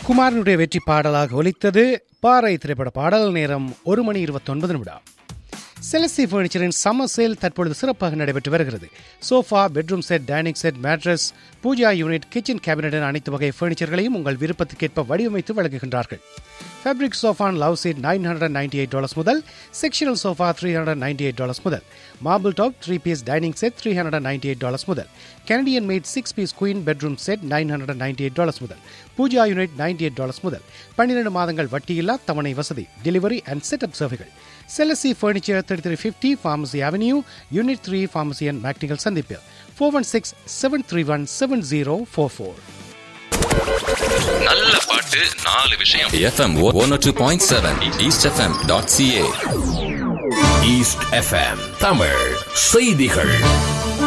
குமாரனுடைய வெற்றி பாடலாக ஒலித்தது பாறை திரைப்பட பாடல் நேரம் ஒரு மணி இருபத்தொன்பது நிமிடம் செலசி ஃபர்னிச்சரின் சம்மர் சேல் தற்பொழுது சிறப்பாக நடைபெற்று வருகிறது sofa bedroom set dining set mattress pooja unit kitchen cabinet என அனைத்து வகை ஃபர்னிச்சர்களையும் உங்கள் விருப்பத்துக்கேற்ப வடிவமைத்து வழங்குகின்றார்கள் ஃபேப்ரிக் சோஃபான் love seat nine hundred ninety eight dollars முதல் sectional sofa three hundred ninety eight dollars முதல் marble top three piece dining set three hundred ninety eight dollars முதல் Canadian made six piece queen bedroom set nine hundred ninety eight dollars முதல் pooja unit ninety eight dollars முதல் பன்னிரண்டு மாதங்கள் வட்டியில்லா தவணை வசதி delivery and setup சேவைகள் செலசி furniture thirty three fifty pharmacy avenue unit three pharmacy and McNicoll சந்திப்பு four one six seven three one seven zero four four நல்ல பாட்டு நாலு விஷயம் FM 102.7 eastfm.ca east FM Tamil செய்திகள்